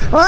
ಓ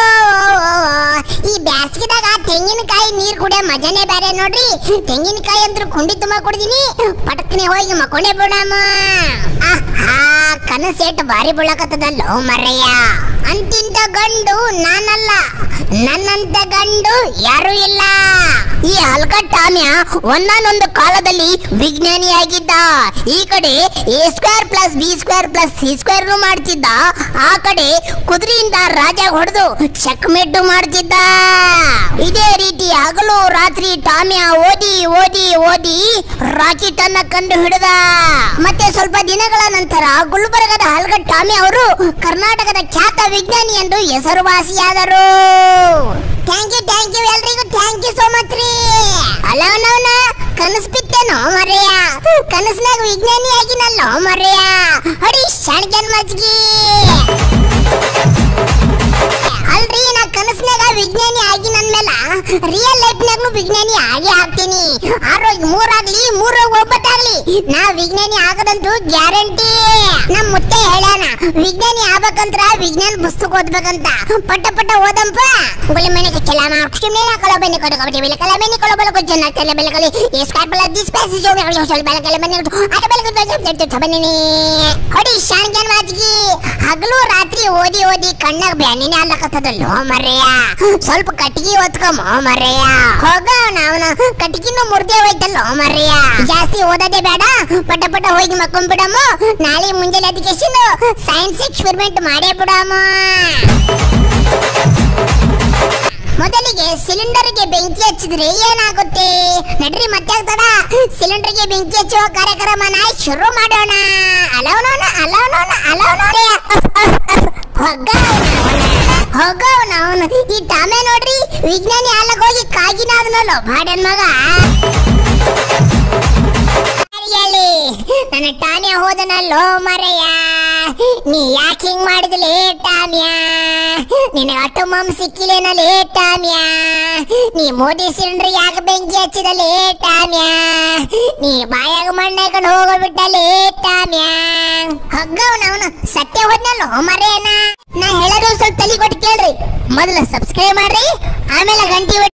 ಈ ಬ್ಯಾಸ್ಗಿದಾಗ ತೆಂಗಿನಕಾಯಿ ನೀರ್ ಕುಡಿಯೋ ಮಜಾನೇ ಬೇರೆ ನೋಡ್ರಿ ತೆಂಗಿನಕಾಯಿ ಅಂದ್ರು ಕುಂಡಿ ತುಂಬ ಕುಡ್ದೀನಿ ಪಟಕ್ನೆ ಹೋಗಿ ಮಕ್ಕೊಂಡೆ ಬಿಡಮ್ಮ ಆಹಾ ಕನಸೇಟ್ ಬಾರಿ ಬೀಳಕತ್ತದಲ್ಲೋ ಮರ್ರಯ್ಯ ಅಂತಿಂತ ಗಂಡು ನಾನಲ್ಲ ನನ್ನಂತ ಗಂಡು ಯಾರು ಇಲ್ಲ ಈ ಹಲ್ಕಟ್ ಟಾಮ್ಯ ಒಂದಾನೊಂದು ಕಾಲದಲ್ಲಿ ವಿಜ್ಞಾನಿಯಾಗಿದ್ದ ಈ ಕಡೆ A square plus B square plus C square ಮಾಡ್ತಿದ್ದ ಆ ಕಡೆ ಕುದುರೆಯಿಂದ ರಾಜ ಹೊಡೆದು ಚೆಕ್ ಮೆಟ್ಟು ಮಾಡ್ತಿದ್ದ ಇದೇ ರೀತಿ ಹಗಲು ರಾತ್ರಿ ಟಾಮ್ಯ ಓದಿ ಓದಿ ಓದಿ ರಾಕೆಟ್ ಅನ್ನ ಕಂಡು ಹಿಡಿದ ಮತ್ತೆ ಸ್ವಲ್ಪ ದಿನಗಳ ನಂತರ ಗುಲ್ಬರ್ಗದ ಹಲ್ಗಟ್ ಟಾಮ್ಯ ಅವರು ಕರ್ನಾಟಕದ ಖ್ಯಾತ ವಿಜ್ಞಾನಿ ಎಂದು ಹೆಸರುವಾಸಿಯಾದರು ಥ್ಯಾಂಕ್ ಯು ಥ್ಯಾಂಕ್ ಯು ಎಲ್ರಿಗೂ ಥ್ಯಾಂಕ್ ಯು ಸೋ ಮಚ್ ರೀ ಅಲ್ಲವನವನ ಕನಸು ಬಿತ್ತೇನೋ ಮರೆಯ ಕನಸಿನಾಗ ವಿಜ್ಞಾನಿ ಆಗಿನಲ್ಲೋ ಮರೆಯ ಹಡಿ ಶಾಣ್ಕನ್ ಮಜ್ಗಿ ಅಲ್ರಿ ನಾ ಕನಸಿನಾಗ ವಿಜ್ಞಾನಿ ಆಗಿ ನನ್ಮೇಲ ರಿಯಲ್ ಲೈಫ್ ನಾಗೂ ವಿಜ್ಞಾನಿ ಆಗೇ ಆಗ್ತೀನಿ ಆರೋಗ್ಯ ಮೂರಾಗ್ಲಿ ಮೂರು ಒಂಬತ್ತಾಗ್ಲಿ ನಾ ವಿಜ್ಞಾನಿ ಆಗದಂತೂ ಗ್ಯಾರಂಟಿ ನಮ್ ಮುತ್ತೆ ಹೇಳ್ಯಾನ ವಿಜ್ಞಾನಿ ಆಗ್ಬೇಕಂದ್ರ ವಿಜ್ಞಾನ ಪುಸ್ತಕ ಓದ್ಬೇಕಂತ ಪಟ್ಟ ಪಟ್ಟ ಓದಂಪ ಗುಲಿ ಮನೆ ಕೆಲ ಮಾರ್ಕ್ಸ್ಕಿಮ್ನೆ ನಾ ಕಲ ಬೆನೆ ಕೊಡ ಕಬಡಿ ಬೆಲೆ ಕಲ ಬೆನೆ ಕೊಡ ಬಲ ಕೊಜ್ಜನ ಕಲ ಬೆಲೆ ಕಲಿ ಎಸ್ಕಾಟ್ ಬಲ ದಿಸ್ ಪ್ಯಾಸ್ ಜೋ ಬೆಲೆ ಹೊಸಲ್ ಬೆಲೆ ಕಲ ಬೆನೆ ಅಟ ಬೆಲೆ ಕೊಡ ಜಡ್ ಜಡ್ ಬನ್ನಿ ಹೊಡಿ ಶಾಣ್ಗ್ಯಾನ್ ಮಾಜ್ಗಿ ಹಗಲು ರಾತ್ರಿ ಓದಿ ಓದಿ ಕಣ್ಣಾಗ ಬ್ಯಾನಿನೇ ಅಲ್ಲಕತ್ತದಲ್ಲೋ ಮರ್ರೆಯ ಸ್ವಲ್ಪ ಕಟ್ಟಿಗೆ ಒತ್ಕಮ್ಮ ಮರ್ರೆಯ ಹೋಗ ಅವನ ಕಟ್ಟಿಗೆನು ಮುರ್ದೆ ಹೋಯ್ತಲ್ಲೋ ಮರ್ರೆಯ ಜಾಸ್ತಿ ಓದೋದೇ ಬೇಡ ಪಟ ಪಟ ಹೋಗಿ ಮಕ್ಕೊಂಡ್ಬಿಡಮ್ಮ ನಾಳೆ ಮುಂಜಾನೆ ಅದಕ್ಕೆ ಸೈನ್ಸ್ ಎಕ್ಸ್ಪೆರಿಮೆಂಟ್ ಮಾಡೇ ಬಿಡಮ್ಮ ಮೊದಲಿಗೆ ಸಿಲಿಂಡರ್ಗೆ ಬೆಂಕಿ ಹಚ್ಚಿದ್ರೆ ಏನಾಗುತ್ತೆ ನಡ್ರಿ ಮತ್ತೆ ತಡ ಸಿಲಿಂಡರ್ಗೆ ಬೆಂಕಿ ಹಚ್ಚುವ ಕಾರ್ಯಕ್ರಮನ ಶುರು ಮಾಡೋಣ ಅಲವನೋನ ಅಲವನೋನ ಅಲವನೋರೆ ಹೋಗವನ ಅವನು ಈ ಟಾಮೆ ನೋಡ್ರಿ ವಿಜ್ಞಾನಿ ಅಲ್ಲಗ್ ಹೋಗಿ ಕಾಗಿನಾದ್ನಲ್ಲೋ ಬಾಡನ್ ಮಗ ಹೇಳಿ ನನ್ನ ಟಾನ್ಯ ಹೋದನಲ್ಲೋ ಮರೆಯ ನೀ ಯಾಕೆ ಹಿಂಗ್ ಮಾಡಿದ್ಲೇ ಟಾಮ್ಯ ನಿನಗೆ ಅಟ್ಟು ಮಮ್ ಸಿಕ್ಕಿಲೇನಲ್ಲೇ ಟಾಮ್ಯ ನೀ ಮೋದಿ ಸಿಲಿಂಡರ್ ಯಾಕೆ ಬೆಂಕಿ ಹಚ್ಚಿದಲೇ ಟಾಮ್ಯ ನೀ ಬಾಯಾಗ ಮಣ್ಣಾಕೊಂಡು ಹೋಗ್ಬಿಟ್ಟಲೇ ಟಾಮ್ಯ ಹಗ್ಗವನವನು ಸತ್ಯ ಹೋದ್ನಲ್ಲೋ ಮರೆಯನ ನಾ ಹೇಳೋದು ಸ್ವಲ್ಪ ತಲೆ ಕೊಟ್ಟು ಕೇಳ್ರಿ ಮೊದಲು ಸಬ್ಸ್ಕ್ರೈಬ್ ಮಾಡ್ರಿ ಆಮೇಲೆ ಗಂಟಿ